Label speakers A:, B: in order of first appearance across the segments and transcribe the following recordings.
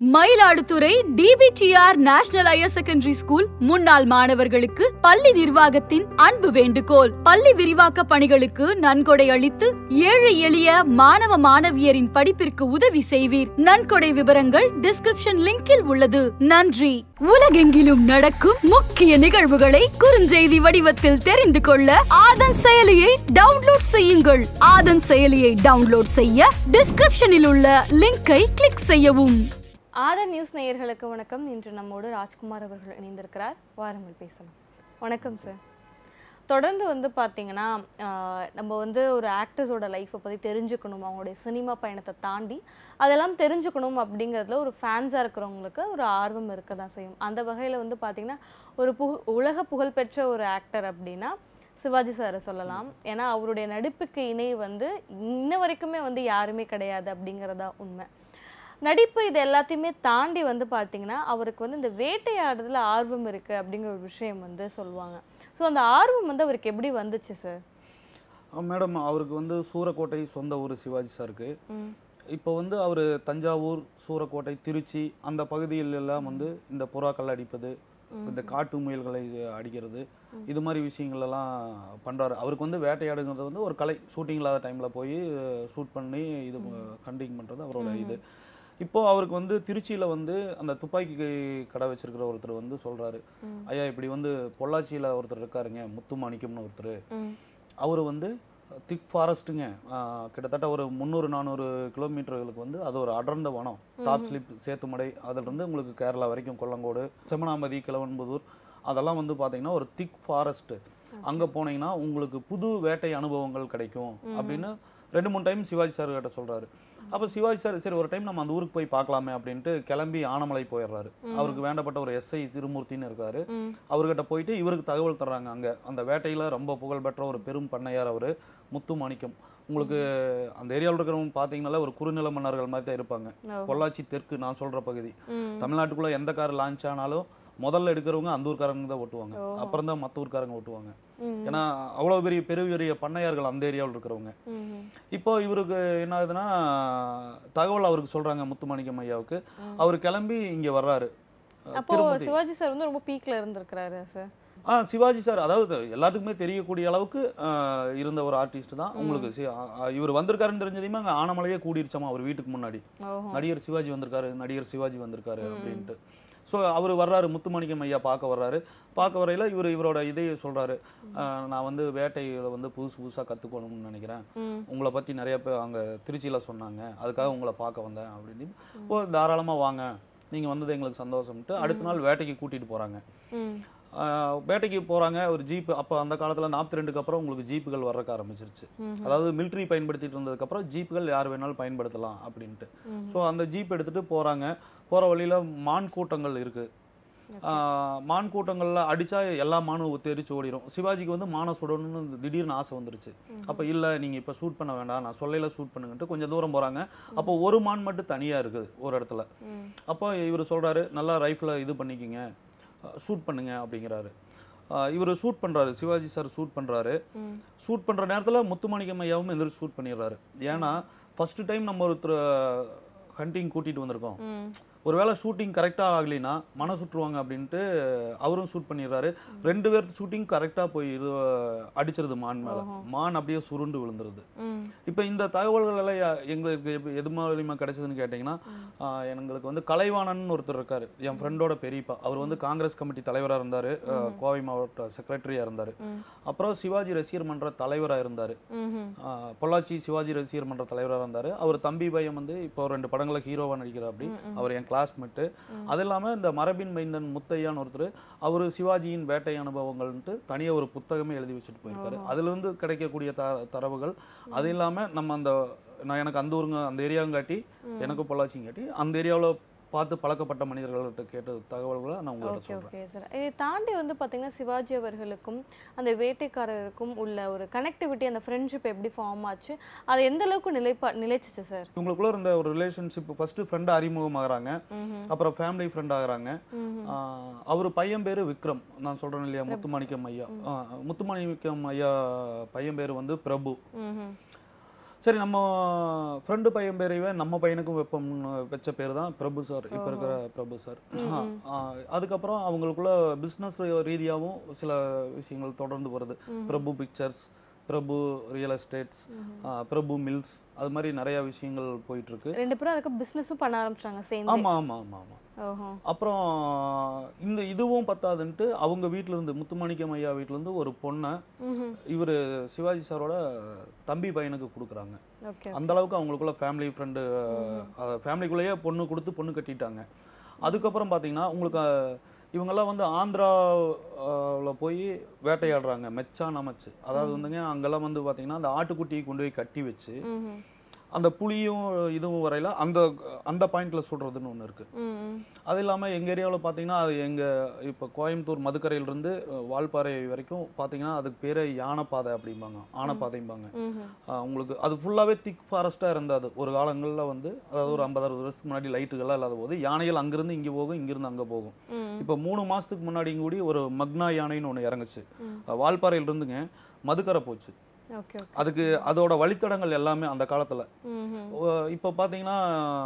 A: Mayiladuthurai DBTR national higher secondary school முன்னாள் மாணவர்களுக்கு பள்ளி நிர்வாகத்தின் அன்பு வேண்டுகோள் பள்ளி விரிவாக்க பணிகளுக்கு நன்கொடை அளித்து ஏழை எளிய மாணவ மாணவியரின் படிப்பிற்கு உதவி செய்வீர் நன்கொடை விவரங்கள் டிஸ்கிரிப்ஷன் லிங்கில் உள்ளது நன்றி உலகெங்கிலும் நடக்கும் முக்கிய நிகழ்வுகளை குறுஞ்செய்தி வடிவத்தில் தெரிந்து கொள்ள ஆதன் செயலியை டவுன்லோட் செய்யுங்கள் ஆதன் செயலியை டவுன்லோட் செய்ய டிஸ்கிரிப்ஷனில் உள்ள லிங்கை கிளிக் செய்யவும்
B: ஆதன் நியூஸ் நேயர்களுக்கு வணக்கம் இன்று நம்மோடு ராஜ்குமார் அவர்கள் இணைந்திருக்கிறார் வாருங்கள் பேசலாம் வணக்கம் சார் தொடர்ந்து வந்து பார்த்தீங்கன்னா ஆஹ், நம்ம வந்து ஒரு ஆக்டர்ஸோட லைஃப்பை பற்றி தெரிஞ்சுக்கணும் அவங்களுடைய சினிமா பயணத்தை தாண்டி அதெல்லாம் தெரிஞ்சுக்கணும் அப்படிங்கிறதுல ஒரு ஃபேன்ஸாக இருக்கிறவங்களுக்கு ஒரு ஆர்வம் இருக்க தான் செய்யும் அந்த வகையில் வந்து பார்த்தீங்கன்னா ஒரு புக உலக புகழ்பெற்ற ஒரு ஆக்டர் அப்படின்னா சிவாஜி சாரை சொல்லலாம் ஏன்னா அவருடைய நடிப்புக்கு இணை வந்து இன்ன வரைக்குமே வந்து யாருமே கிடையாது அப்படிங்கிறதா உண்மை நடிப்பு இது எல்லாத்தையுமே தாண்டி வந்து பார்த்தீங்கன்னா அவருக்கு வந்து இந்த வேட்டையாடுறதுல ஆர்வம் இருக்கு அப்படிங்கிற ஒரு விஷயம் வந்து சொல்லுவாங்க ஸோ அந்த ஆர்வம் வந்து அவருக்கு எப்படி வந்துச்சு சார்
C: மேடம் அவருக்கு வந்து சூரக்கோட்டை சொந்த ஊர் சிவாஜி சாருக்கு இப்போ வந்து அவர் தஞ்சாவூர் சூரக்கோட்டை திருச்சி அந்த பகுதியில் எல்லாம் வந்து இந்த புறாக்கள் அடிப்பது இந்த காட்டு முயல்களை அடிக்கிறது இது மாதிரி விஷயங்கள் எல்லாம் பண்றாரு அவருக்கு வந்து வேட்டையாடுங்கிறது வந்து ஒரு கலை ஷூட்டிங் இல்லாத டைம்ல போய் ஷூட் பண்ணி இது ஹண்டிங் பண்றது அவரோட இது இப்போ அவருக்கு வந்து திருச்சியில வந்து அந்த துப்பாக்கி கடை வச்சிருக்கிற ஒருத்தர் வந்து சொல்றாரு ஐயா இப்படி வந்து பொள்ளாச்சியில ஒருத்தர் இருக்காருங்க முத்து மாணிக்கம்னு ஒருத்தர் அவர் வந்து திக் ஃபாரஸ்ட்டுங்க கிட்டத்தட்ட ஒரு முந்நூறு நானூறு கிலோமீட்டர்களுக்கு வந்து அது ஒரு அடர்ந்த வனம் டாப் ஸ்லிப் சேத்துமடை அதிலிருந்து உங்களுக்கு கேரளா வரைக்கும் கொல்லங்கோடு செம்மனாம்பதி கிழவன்புதூர் அதெல்லாம் வந்து பார்த்தீங்கன்னா ஒரு திக் ஃபாரஸ்ட் அங்கே போனீங்கன்னா உங்களுக்கு புது வேட்டை அனுபவங்கள் கிடைக்கும் அப்படின்னு ரெண்டு மூணு டைம் சிவாஜி சார் கிட்ட சொல்றாரு அப்போ சிவாஜி சார் சரி ஒரு டைம் நம்ம அந்த ஊருக்கு போய் பார்க்கலாமே அப்படின்ட்டு கிளம்பி ஆனமலை போயிடுறாரு அவருக்கு வேண்டப்பட்ட ஒரு எஸ்ஐ திருமூர்த்தின்னு இருக்காரு அவர்கிட்ட போயிட்டு இவருக்கு தகவல் தர்றாங்க அங்க அந்த வேட்டையில ரொம்ப புகழ்பெற்ற ஒரு பெரும் பண்ணையார் அவரு முத்து மாணிக்கம் உங்களுக்கு அந்த ஏரியாவில் இருக்கிறவங்க பார்த்தீங்கன்னாலே ஒரு குறுநில மன்னர்கள் மாதிரி தான் இருப்பாங்க பொள்ளாச்சி தெற்கு நான் சொல்ற பகுதி தமிழ்நாட்டுக்குள்ள எந்த கார் லான்ச் ஆனாலும் முதல்ல எடுக்கிறவங்க அந்த ஊர்க்காரங்க தான் ஓட்டுவாங்க அப்புறம் தான் மற்ற ஊர்க்காரங்க ஓட்டுவாங்க ஏன்னா அவ்வளோ பெரிய பெரிய பெரிய பண்ணையார்கள் அந்த ஏரியாவில் இருக்கிறவங்க இப்போ இவருக்கு என்ன ஆகுதுன்னா தகவல் அவருக்கு சொல்றாங்க முத்துமாணிக்கம் ஐயாவுக்கு அவர் கிளம்பி இங்க வர்றாரு
B: அப்போ
C: திருப்பதி
B: சிவாஜி சார் வந்து ரொம்ப பீக்ல இருந்திருக்கிறாரு சார்
C: ஆ சிவாஜி சார் அதாவது எல்லாத்துக்குமே தெரியக்கூடிய அளவுக்கு ஆ, இருந்த ஒரு ஆர்டிஸ்ட் தான் உங்களுக்கு சி- ஆ, ஆ, இவர் வந்திருக்காருன்னு தெரிஞ்சதையுமே அங்கே ஆனமலையே கூடிருச்சாமா அவர் வீட்டுக்கு முன்னாடி
B: ஓஹோ
C: நடிகர் சிவாஜி வந்திருக்காரு நடிகர் சிவாஜி வந்திருக்காரு அப்படின்ட்டு ஸோ அவர் வர்றாரு முத்துமாணிக்கம் ஐயா பார்க்க வர்றாரு பார்க்க வரையில இவர் இவரோட இதை சொல்றாரு ஆஹ் நான் வந்து வேட்டையில வந்து புதுசு புதுசாக கற்றுக்கணும்னு நினைக்கிறேன் உங்களை பற்றி நிறைய பேர் அங்கே திருச்சியில் சொன்னாங்க அதுக்காக உங்களை பார்க்க வந்தேன் அப்படின்னு ஓ தாராளமாக வாங்க நீங்கள் வந்தது எங்களுக்கு சந்தோஷம்ட்டு அடுத்த நாள் வேட்டைக்கு கூட்டிகிட்டு போகிறாங்க
B: ம்
C: ஆஹ் வேட்டைக்கு போறாங்க ஒரு ஜீப் அப்போ அந்த காலத்துல நாற்பத்தி ரெண்டுக்கு அப்புறம் உங்களுக்கு ஜீப்புகள் வர்றக்க ஆரம்பிச்சிருச்சு அதாவது மிலிட்ரி பயன்படுத்திட்டு இருந்ததுக்கு அப்புறம் ஜீப்புகள் யார் வேணாலும் பயன்படுத்தலாம் அப்படின்ட்டு ஸோ அந்த ஜீப் எடுத்துட்டு போறாங்க போற வழியில மான் கூட்டங்கள் இருக்கு ஆஹ் மான் கூட்டங்கள்ல அடிச்சா எல்லா மானும் தெரிச்சு ஓடிடும் சிவாஜிக்கு வந்து மானை சுடணும்னு திடீர்னு ஆசை வந்துருச்சு அப்ப இல்ல நீங்க இப்ப ஷூட் பண்ண வேண்டாம் நான் சொல்லையில ஷூட் பண்ணுங்கன்ட்டு கொஞ்சம் தூரம் போறாங்க அப்போ ஒரு மான் மட்டும் தனியா இருக்குது ஒரு இடத்துல அப்போ இவர் சொல்றாரு நல்லா ரைஃபிள இது பண்ணிக்கிங்க ஷூட் பண்ணுங்க அப்படிங்கிறாரு இவர் ஷூட் பண்றாரு சிவாஜி சார் ஷூட் பண்றாரு ஷூட் பண்ற நேரத்துல முத்துமாணிக்கம் ஐயாவும் எந்திரிச்சு ஷூட் பண்ணிடுறாரு ஏன்னா ஃபர்ஸ்ட் டைம் நம்ம ஒருத்தர் ஹண்டிங் கூட்டிட்டு வந்திருக்கோம் ஒருவேளை ஷூட்டிங் கரெக்டா ஆகலைன்னா மன சுற்றுவாங்க அப்படின்ட்டு அவரும் ஷூட் பண்ணிடுறாரு ரெண்டு பேர்த்து ஷூட்டிங் கரெக்டா போய் இது அடிச்சிருது மான் மேல மான் அப்படியே சுருண்டு விழுந்துருது
B: ம்
C: இப்போ இந்த தகவல்கள் எல்லாம் யா- எங்களுக்கு எப்ப- எது மூலியமா கிடைச்சதுன்னு கேட்டிங்கன்னா ஆஹ் எங்களுக்கு வந்து கலைவாணன் ஒருத்தர் இருக்காரு என் ஃப்ரெண்டோட பெரியப்பா அவர் வந்து காங்கிரஸ் கமிட்டி தலைவரா இருந்தாரு ஆஹ் கோவை மாவட்ட செக்ரட்டரியா இருந்தாரு அப்புறம் சிவாஜி ரசிகர் மன்ற தலைவரா இருந்தாரு
B: ம்ஹும்.
C: ஆஹ் பொள்ளாச்சி சிவாஜி ரசிகர் மன்ற தலைவரா இருந்தாரு அவர் தம்பி பையன் வந்து இப்போ ரெண்டு படங்களை ஹீரோவா நடிக்கிறார் அப்படி அவர் என் கிளாஸ்மேட்டு அது இல்லாம இந்த மரபின் மைந்தன் முத்தையான்னு ஒருத்தர் அவர் சிவாஜியின் வேட்டை அனுபவங்கள்ன்ட்டு தனியா ஒரு புத்தகமே எழுதி வச்சுட்டு போயிருக்காரு அதுல இருந்து கிடைக்கக்கூடிய த தரவுகள் அது இல்லாம நம்ம அந்த நான் எனக்கு அந்த ஊருங்க அந்த ஏரியாங்காட்டி எனக்கு பொள்ளாச்சிங்காட்டி அந்த ஏரியாவுல பார்த்து பழக்கப்பட்ட மனிதர்கள்ட்ட கேட்ட தகவல்களை நான் உங்கள்கிட்ட
B: ஓகே
C: சொல்றேன்
B: ஓகே சார் இதை தாண்டி வந்து பார்த்தீங்கன்னா சிவாஜி அவர்களுக்கும் அந்த வேட்டைக்காரருக்கும் உள்ள ஒரு கனெக்டிவிட்டி அந்த ஃப்ரெண்ட்ஷிப் எப்படி ஃபார்ம் ஆச்சு அது எந்த அளவுக்கு நிலைப்பா நிலைச்சிச்சு சார்
C: இவங்களுக்குள்ள இருந்த ஒரு ரிலேஷன்ஷிப் ஃபர்ஸ்ட் ஃப்ரெண்ட் அறிமுகமாகறாங்க அப்புறம் ஃபேமிலி ஃப்ரெண்ட் ஆகுறாங்க ஆஹ் அவர் பையன் பேரு விக்ரம் நான் சொல்றேன் இல்லையா முத்துமாணிக்கம் ஐயா ஆஹ் முத்துமாணிக்கம் ஐயா பையன் பேரு வந்து பிரபு
B: ம்ஹும்.
C: சரி நம்ம ஃப்ரெண்டு பையன் பேரையே நம்ம பையனுக்கும் வைப்போம்னு வச்ச பேர் தான் பிரபு சார் இப்போ இருக்கிற பிரபு சார் ஆ, ஆ, அதுக்கப்புறம் அவங்களுக்குள்ள பிஸ்னஸ் ரீதியாகவும் சில விஷயங்கள் தொடர்ந்து வருது Prabhu pictures Prabhu real estates Prabhu mills அது மாதிரி நிறைய விஷயங்கள் போயிட்டு இருக்கு
B: ரெண்டு பேரும் அதுக்கு பிசினஸும் பண்ண ஆரம்பிச்சாங்க சேர்ந்து
C: ஆமா ஆமா ஆமா ஆமா
B: ஓஹோ
C: அப்புறம் இந்த இதுவும் பத்தாதுன்ட்டு அவங்க வீட்ல இருந்து முத்துமாணிக்கம் ஐயா வீட்ல இருந்து ஒரு பொண்ணை இவர் சிவாஜி சாரோட தம்பி பையனுக்கு கொடுக்குறாங்க
B: ஓகே
C: அந்த அளவுக்கு அவங்களுக்குள்ள ஃபேமிலி ஃப்ரெண்டு ஃபேமிலிக்குள்ளேயே பொண்ணு கொடுத்து பொண்ணு கட்டிட்டாங்க அதுக்கப்புறம் பார்த்தீங்கன்னா உங்களுக்கு அஹ், இவங்கெல்லாம் வந்து ஆந்திராவில் போய் வேட்டையாடுறாங்க மெச்சான் அமைச்சு அதாவது வந்துங்க அங்கெல்லாம் வந்து பார்த்தீங்கன்னா அந்த ஆட்டுக்குட்டியை கொண்டு போய் கட்டி வச்சு
B: ம்
C: அந்த புளியும் இதுவும் வரையில அந்த அந்த பாயிண்ட்ல சுடுறதுன்னு ஒன்று இருக்கு
B: ம்
C: அது இல்லாமல் எங்கள் ஏரியாவில் பார்த்தீங்கன்னா அது எங்கள் இப்போ கோயம்புத்தூர் மதுக்கரையிலிருந்து அஹ், வால்பாறை வரைக்கும் பார்த்தீங்கன்னா அதுக்கு பேரே யானைப்பாதை அப்படிம்பாங்க ஆனைப்பாதைம்பாங்க
B: ம்
C: ஆஹ் உங்களுக்கு அது ஃபுல்லாகவே திக் ஃபாரஸ்ட்டாக இருந்தது ஒரு காலங்களில் வந்து அதாவது ஒரு ஐம்பது அறுபது வருஷத்துக்கு முன்னாடி லைட்டுகள்லாம் இல்லாத போது யானைகள் அங்கிருந்து இங்கே போகும் இங்கிருந்து அங்கே போகும்
B: ம்.
C: இப்போ மூணு மாதத்துக்கு முன்னாடி கூடி ஒரு மக்னா யானைன்னு ஒன்று இறங்குச்சு அஹ் வால்பாறையில இருந்துங்க மதுக்கரை போச்சு
B: ஓகே ஓகே
C: அதுக்கு அதோட வழித்தடங்கள் எல்லாமே அந்த காலத்தில்
B: ம்
C: இப்போ பார்த்தீங்கன்னா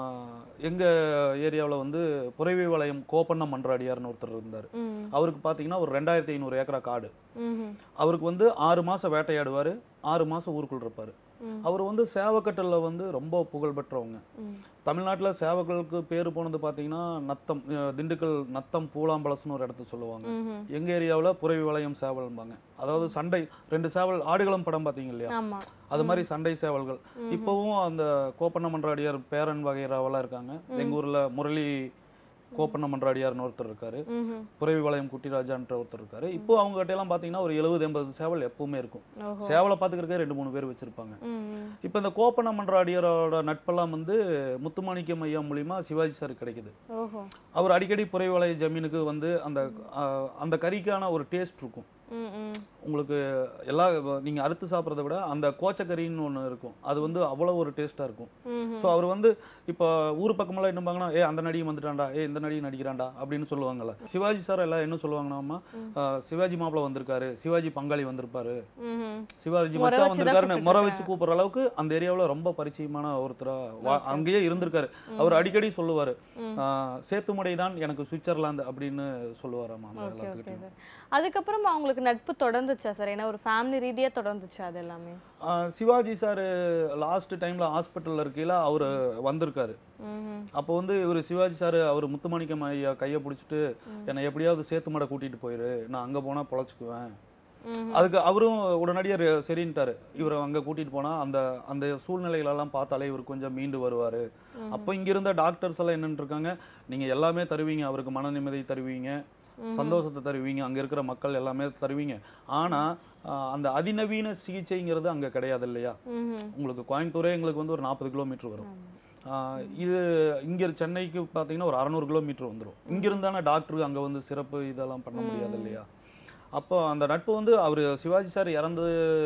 C: எங்கள் ஏரியாவில் வந்து புறவி வளையம் கோப்பண்ண மன்றாடியார்னு ஒருத்தர் இருந்தார்
B: ம்
C: அவருக்கு பார்த்தீங்கன்னா ஒரு ரெண்டாயிரத்தி ஐநூறு ஏக்கரா காடு
B: ம்
C: அவருக்கு வந்து ஆறு மாதம் வேட்டையாடுவார் ஆறு மாதம் ஊருக்குள் இருப்பார்
B: ம்.
C: அவர் வந்து சேவக்கட்டலில் வந்து ரொம்ப புகழ் பெற்றவங்க
B: ம்
C: தமிழ்நாட்டில் சேவகளுக்கு பேர் போனது பார்த்தீங்கன்னா நத்தம் அஹ் திண்டுக்கல் நத்தம் பூலாம்பலஸ்னு ஒரு இடத்த சொல்லுவாங்க
B: ம்
C: எங்கள் ஏரியாவில் புறவி வளையம் சேவல்பாங்க அதாவது சண்டை ரெண்டு சேவல் ஆடுகளம் படம் பார்த்தீங்க இல்லையா
B: ஆமா
C: அது மாதிரி சண்டை சேவல்கள் இப்போவும் அந்த கோப்பண்ண மன்றாடியார் பேரன் வகைராவெல்லாம் இருக்காங்க எங்கள் ஊரில் முரளி கோப்பண்ண மன்றாடியார்னு ஒருத்தர் இருக்காரு
B: ம்
C: புறவி வளையம் குட்டிராஜான்ற ஒருத்தர் இருக்காரு இப்போ அவங்க கிட்ட எல்லாம் பார்த்தீங்கன்னா ஒரு எழுபது எண்பது சேவல் எப்பவுமே இருக்கும்
B: ஓஹோ
C: சேவலை பார்த்துக்கிறக்கே ரெண்டு மூணு பேர் வச்சிருப்பாங்க
B: ம்
C: இப்போ இந்த கோப்பண்ண மன்றாடியாரோட நட்பெல்லாம் வந்து முத்துமாணிக்கம் ஐயா மூலியமா சிவாஜி சார் கிடைக்குது
B: ஓஹோ
C: அவர் அடிக்கடி புறவி வளைய ஜமீனுக்கு வந்து அந்த ஆஹ், அந்த கறிக்கான ஒரு டேஸ்ட் இருக்கும்
B: ம் ம்
C: உங்களுக்கு எல்லா நீங்கள் அறுத்து சாப்பிட்றத விட அந்த கோச்சக்கறின்னு ஒன்று இருக்கும் அது வந்து அவ்வளோ ஒரு டேஸ்ட்டாக இருக்கும்
B: ம்
C: ஸோ அவர் வந்து இப்போ ஊர் பக்கமெல்லாம் என்னப்பாங்கன்னா ஏ அந்த நடிகை வந்துட்டான்டா ஏ இந்த நடிகை நடிக்கிறான்டா அப்படின்னு சொல்லுவாங்கல்ல சிவாஜி சார் எல்லாம் என்ன சொல்லுவாங்கன்னா ஆஹ், சிவாஜி மாப்பிள்ள வந்திருக்காரு சிவாஜி பங்காளி வந்திருப்பாரு
B: ம்
C: சிவாஜி
B: முறை
C: மச்சான்
B: வச்சு தான்
C: வந்திருக்காருன்னு முறை வச்சு கூப்பிடுற அளவுக்கு அந்த ஏரியாவில் ரொம்ப பரிச்சயமான ஒருத்தரா வா- அங்கேயே இருந்திருக்காரு அவர் அடிக்கடி சொல்லுவாரு ஆஹ், சேத்துமடை தான் எனக்கு சுவிட்சர்லாந்து அப்படின்னு சொல்லுவாராமா அந்த
B: ஓகே ஓகே
C: எல்லாத்துக்கிட்டையும்
B: சார் அதுக்கப்புறம் அவங்களுக்கு நட்பு தொடர்ந்துச்சா சார் ஏன்னா ஒரு ஃபேமிலி ரீதியா தொடர்ந்துச்சா அது எல்லாமே
C: ஆஹ், சிவாஜி சார் லாஸ்ட் டைம்ல ஹாஸ்பிட்டல்ல இருக்கையில அவர் வந்திருக்காரு
B: ம்
C: அப்போ வந்து இவர் சிவாஜி சார் அவர் முத்துமாணிக்கம் ஐயா கையை பிடிச்சிட்டு என்னை எப்படியாவது சேத்துமடை கூட்டிட்டு போயிரு நான் அங்க போனா பொழைச்சிக்குவேன்
B: ம்
C: அதுக்கு அவரும் உடனடியாக ரெ- சரின்ட்டாரு இவரை அங்கே கூட்டிட்டு போனா அந்த அந்த சூழ்நிலைகளெல்லாம் பார்த்தாலே இவர் கொஞ்சம் மீண்டு வருவாரு அப்போ இங்க இருந்த டாக்டர்ஸ் எல்லாம் என்னன்னு இருக்காங்க நீங்க எல்லாமே தருவீங்க அவருக்கு மன நிம்மதி தருவீங்க சந்தோஷத்தை தருவீங்க அங்க இருக்கிற மக்கள் எல்லாமே தருவீங்க ஆனா ஆஹ், அந்த அதிநவீன சிகிச்சைங்கிறது அங்க கிடையாது இல்லையா
B: ம்
C: உங்களுக்கு கோயம்புத்தூரே எங்களுக்கு வந்து ஒரு நாற்பது கிலோமீட்டர் வரும் ஆஹ், இது இங்க சென்னைக்கு பார்த்தீங்கன்னா ஒரு அறநூறு கிலோமீட்டர் வந்துடும் இங்க இருந்தானே டாக்டர் அங்க வந்து சிறப்பு இதெல்லாம் பண்ண முடியாது இல்லையா அப்போ அந்த நட்பு வந்து அவர் சிவாஜி சார் இறந்து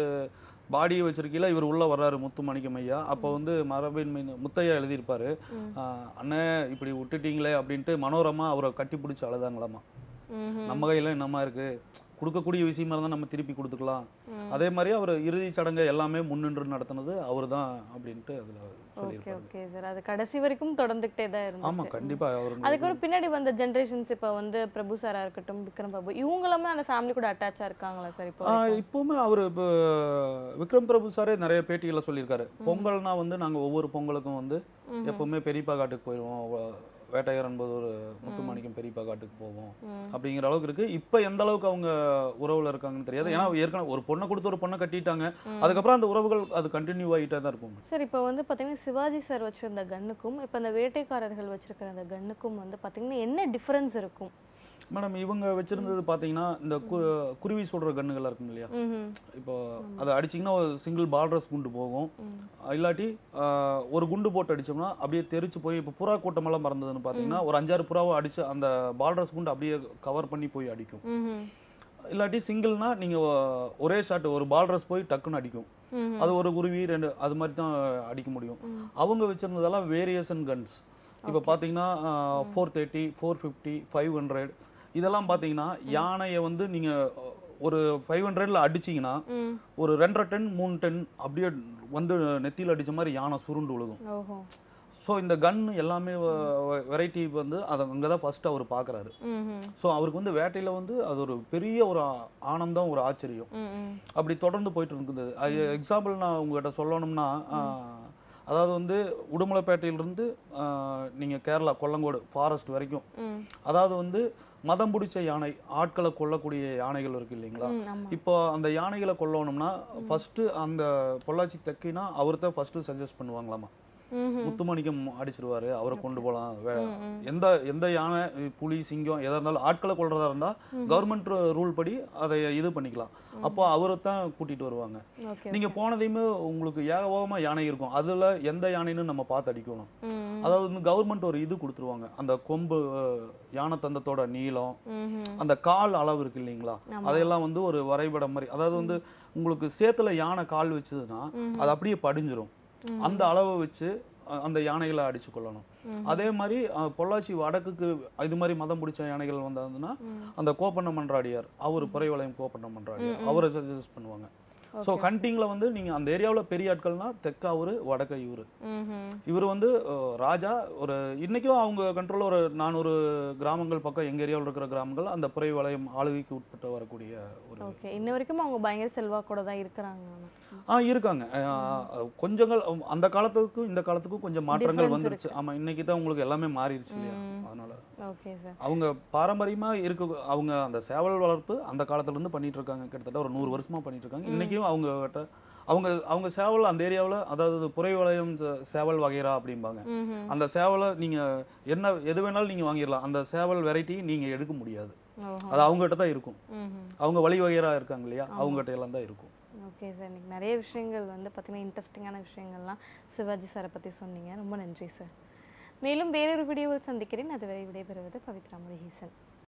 C: பாடியை வச்சிருக்கையில இவர் உள்ள வர்றாரு முத்து மாணிக்கம் ஐயா அப்போ வந்து மரபின் மீன் முத்தையா எழுதியிருப்பாரு ஆஹ், அண்ணே இப்படி விட்டுட்டீங்களே அப்படின்ட்டு மனோரமா அவரை கட்டி பிடிச்சி அழுதாங்களாமா
B: ம்
C: நம்ம கையில என்னமா இருக்கு கொடுக்கக்கூடிய விஷயமா இருந்தா நம்ம திருப்பி கொடுத்துக்கலாம் அதே மாதிரி அவர் இறுதி சடங்கை எல்லாமே முன்னின்று நடத்தினது அவர் தான் அப்படின்ட்டு அதுல
B: ஓகே
C: சொல்லியிருப்பாரு
B: ஓகே சார் அது கடைசி வரைக்கும் தொடர்ந்துகிட்டே தான்
C: ஆமா
B: இருந்துச்சு
C: கண்டிப்பா அவர்
B: அதுக்கப்புறம் பின்னாடி வந்த ஜென்ரேஷன்ஸ் இப்போ வந்து பிரபு சாரா இருக்கட்டும் விக்ரம் பிரபு இவங்க எல்லாமே அந்த ஃபேமிலி கூட அட்டாச்சா இருக்காங்களா சார் இப்போ
C: ஆஹ் இப்பவுமே அவர் இப்போ விக்ரம் பிரபு சாரே நிறைய பேட்டிகளை சொல்லியிருக்காரு பொங்கல்னா வந்து நாங்க ஒவ்வொரு பொங்கலுக்கும் வந்து எப்பவுமே பெரியப்பா காட்டுக்கு போயிடுவோம் வ- வேட்டையர் என்பது ஒரு முத்துமாணிக்கம் பெரியப்பா காட்டுக்கு போவோம் அப்படிங்கிற அளவுக்கு இருக்கு இப்போ எந்த அளவுக்கு அவங்க உறவுல இருக்காங்கன்னு தெரியாது ஏன்னா ஏற்கனவே ஒரு பொண்ணை கொடுத்து ஒரு பொண்ணை கட்டிட்டாங்க அதுக்கப்புறம் அந்த உறவுகள் அது கண்டினியூ ஆகிட்டே தான் இருக்கும்
B: சார் இப்போ வந்து பார்த்தீங்கன்னா சிவாஜி சார் வச்சிருந்த கன்னுக்கும் இப்போ அந்த வேட்டைக்காரர்கள் வச்சிருக்கிற அந்த கன்னுக்கும் வந்து பார்த்தீங்கன்னா என்ன டிஃபரன்ஸ் இருக்கும்
C: மேடம் இவங்க வச்சிருந்தது பாத்தீங்கன்னா இந்த கு- குருவி சுடுற கண்ணுகள் இருக்கும் இல்லையா
B: ம்ஹும்.
C: இப்போ அதை அடிச்சிங்கன்னா ஒரு சிங்கிள் பார்டர்ஸ் குண்டு போகும் இல்லாட்டி ஆஹ், ஒரு குண்டு போட்டு அடிச்சோம்னா அப்படியே தெரிச்சு போய் இப்போ புறா கூட்டமெல்லாம் மறந்ததுன்னு பார்த்தீங்கன்னா ஒரு அஞ்சாறு புறாவை அடிச்சு அந்த பார்டர்ஸ் குண்டு அப்படியே கவர் பண்ணி போய் அடிக்கும்
B: ம்ஹும்.
C: இல்லாட்டி சிங்கிள்னா நீங்க ஒ- ஒரே ஷாட் ஒரு பார்டர்ஸ் போய் டக்குன்னு அடிக்கும்
B: ம்ஹும்.
C: அது ஒரு குருவி ரெண்டு அது மாதிரி தான் அடிக்க முடியும் அவங்க வச்சிருந்ததெல்லாம் வேரியேஷன் கன்ஸ் இப்போ பார்த்தீங்கன்னா four thirty four fifty five hundred இதெல்லாம் பார்த்தீங்கன்னா யானையை வந்து நீங்கள் ஒரு ஃபைவ் ஹண்ட்ரட்ல அடிச்சீங்கன்னா
B: ம்
C: ஒரு ரெண்டரை டன் மூணு டன் அப்படியே வந்து நெத்தியில் அடிச்ச மாதிரி யானை சுருண்டு விழுகும்
B: ஓஹோ
C: ஸோ இந்த கன் எல்லாமே வெரைட்டி வந்து அதை அங்கே தான் ஃபர்ஸ்ட் அவர் பார்க்குறாரு
B: ம் ம்
C: ஸோ அவருக்கு வந்து வேட்டையில் வந்து அது ஒரு பெரிய ஒரு ஆ- ஆனந்தம் ஒரு ஆச்சரியம்
B: ம் ம்
C: அப்படி தொடர்ந்து போயிட்டு இருக்குது எக்ஸாம்பிள் நான் உங்ககிட்ட சொல்லணும்னா ஆ, அதாவது வந்து உடுமலைப்பேட்டையிலிருந்து ஆ, நீங்க கேரளா கொல்லங்கோடு ஃபாரஸ்ட் வரைக்கும்
B: ம்
C: அதாவது வந்து மதம் பிடிச்ச யானை ஆட்களை கொல்லக்கூடிய யானைகள் இருக்கு இல்லைங்களா
B: ம் ஆமா
C: இப்போ அந்த யானைகளை கொல்லணும்னா ஃபர்ஸ்ட் அந்த பொள்ளாச்சி தெக்கினா அவர்தான் ஃபர்ஸ்ட் சஜஸ்ட் பண்ணுவாங்களாமா
B: ம்
C: முத்துமணிக்கம் அடிச்சிருவாரு அவரை கொண்டு போகலாம் எந்த எந்த யானை புலி சிங்கம் எதா இருந்தாலும் ஆட்களை கொள்றதா இருந்தா கவர்மெண்ட் ரூல் படி அதை இது பண்ணிக்கலாம் அப்போ அவரை தான் கூட்டிட்டு வருவாங்க
B: ஓகே
C: நீங்க போனதையுமே உங்களுக்கு ஏகபோகமா யானை இருக்கும் அதுல எந்த யானைன்னு நம்ம பார்த்து அடிக்கணும்
B: ம்
C: அதாவது வந்து கவர்மெண்ட் ஒரு இது கொடுத்துருவாங்க அந்த கொம்பு அஹ், யானை தந்தத்தோட நீளம்
B: ம் ம்
C: அந்த கால் அளவு இருக்கு இல்லைங்களா அதையெல்லாம் வந்து ஒரு வரைபடம் மாதிரி அதாவது வந்து உங்களுக்கு சேத்துல யானை கால் வச்சதுன்னா அது அப்படியே படிஞ்சிரும் அந்த அளவை வச்சு அஹ், அந்த யானைகளை அடிச்சு கொள்ளணும் அதே மாதிரி அஹ், பொள்ளாச்சி வடக்குக்கு இது மாதிரி மதம் பிடிச்ச யானைகள் வந்ததுன்னா அந்த கோப்பண்ண மன்றாடியார் அவர் புறைவளையம் கோப்பண்ண மன்றாடியார் அவரை சஜஸ்ட் பண்ணுவாங்க ஸோ ஹண்டிங்ல வந்து நீங்க அந்த ஏரியாவுல பெரிய ஆட்கள்னா தெற்கா அவரு வடக்க இவரு
B: ம் ம்
C: இவர் வந்து அஹ், ராஜா ஒரு இன்னைக்கும் அவங்க கண்ட்ரோல்ல ஒரு நானூறு கிராமங்கள் பக்கம் எங்க ஏரியாவில் இருக்கிற கிராமங்கள் அந்த புறை வளையம் ஆளுகைக்கு உட்பட்டு வரக்கூடிய ஒரு
B: ஓகே இன்ன வரைக்கும் அவங்க பயங்கர செல்வாக்கோட தான் இருக்கிறாங்க ஆனா.
C: ஆ இருக்காங்க அஹ், கொஞ்சங்கள் அஹ், அந்த காலத்துக்கும் இந்த காலத்துக்கும் கொஞ்சம் மாற்றங்கள்
B: Difference
C: வந்துருச்சு ஆமா இன்னைக்கு தான் உங்களுக்கு எல்லாமே மாறிடுச்சு இல்லையா அதனால
B: ஓகே சார்
C: அவங்க பாரம்பரியமா இருக்க அவங்க அந்த சேவல் வளர்ப்பு அந்த காலத்துல இருந்து பண்ணிட்டு இருக்காங்க கிட்டத்தட்ட ஒரு நூறு வருஷமா பண்ணிட்டு இருக்காங்க இன்னைக்கும் அவங்க கிட்ட அவங்க அவங்க சேவல் அந்த ஏரியாவுல அதாவது புறை வளையம் சே- சேவல் வகைரா அப்படிம்பாங்க
B: ம் ம்
C: அந்த சேவலை நீங்க என்ன எது வேணாலும் நீங்க வாங்கிடலாம் அந்த சேவல் வெரைட்டி நீங்க எடுக்க முடியாது
B: ஓஹோ
C: அது அவங்ககிட்ட தான் இருக்கும்
B: ம் ம்
C: அவங்க வழி வகையரா இருக்காங்க இல்லையா அவங்ககிட்ட எல்லாம் தான் இருக்கும்
B: ஓகே சார் இன்னைக்கு நிறைய விஷயங்கள் வந்து பார்த்தீங்கன்னா இன்ட்ரெஸ்டிங்கான விஷயங்கள்லாம் சிவாஜி சாரை பற்றி சொன்னீங்க ரொம்ப நன்றி சார் மேலும் வேறொரு வீடியோவில் சந்திக்கிறேன் அதுவரை விடைபெறுவது பவித்ரா முருகேசன்